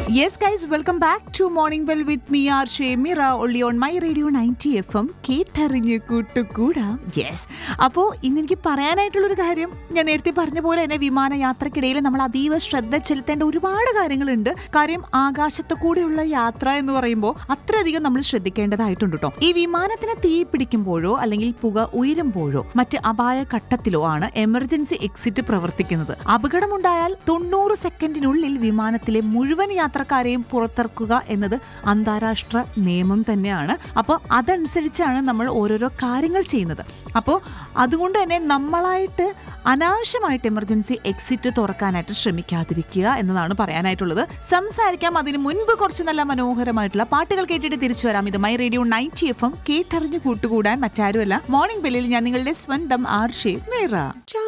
yes guys welcome back to morning well with me R Shemira ഒള്ളി on my radio ninety FM എം കേട്ടറിഞ്ഞ് കൂട്ടുകൂടാ yes അപ്പോൾ ഇന്ന് എനിക്ക് പറയാനായിട്ടുള്ളൊരു കാര്യം ഞാൻ നേരത്തെ പറഞ്ഞ പോലെ തന്നെ വിമാനയാത്രക്കിടയിൽ നമ്മൾ അതീവ ശ്രദ്ധ ചെലുത്തേണ്ട ഒരുപാട് കാര്യങ്ങളുണ്ട് കാര്യം ആകാശത്തു കൂടെയുള്ള യാത്ര എന്ന് പറയുമ്പോൾ അത്രയധികം നമ്മൾ ശ്രദ്ധിക്കേണ്ടതായിട്ടുണ്ട് കേട്ടോ ഈ വിമാനത്തിന് തീ പിടിക്കുമ്പോഴോ അല്ലെങ്കിൽ പുക ഉയരുമ്പോഴോ മറ്റ് അപായ ഘട്ടത്തിലോ ആണ് എമർജൻസി എക്സിറ്റ് പ്രവർത്തിക്കുന്നത് അപകടമുണ്ടായാൽ തൊണ്ണൂറ് സെക്കൻഡിനുള്ളിൽ വിമാനത്തിലെ മുഴുവൻ യാത്രക്കാരെയും പുറത്തിറക്കുക എന്നത് അന്താരാഷ്ട്ര നിയമം തന്നെയാണ് അപ്പോൾ അതനുസരിച്ചാണ് നമ്മൾ ഓരോരോ കാര്യങ്ങൾ ചെയ്യുന്നത് അപ്പോൾ അതുകൊണ്ട് തന്നെ നമ്മളായിട്ട് അനാവശ്യമായിട്ട് എമർജൻസി എക്സിറ്റ് തുറക്കാനായിട്ട് ശ്രമിക്കാതിരിക്കുക എന്നതാണ് പറയാനായിട്ടുള്ളത് സംസാരിക്കാം അതിന് മുൻപ് കുറച്ച് നല്ല മനോഹരമായിട്ടുള്ള പാട്ടുകൾ കേട്ടിട്ട് തിരിച്ചു വരാം ഇത് മൈ റേഡിയോ നയൻറ്റി എഫ് എം കേട്ടറിഞ്ഞു കൂട്ടുകൂടാൻ മറ്റാരുമല്ല മോർണിംഗ് ബെല്ലിൽ ഞാൻ നിങ്ങളുടെ സ്വന്തം ആർഷേ മേറ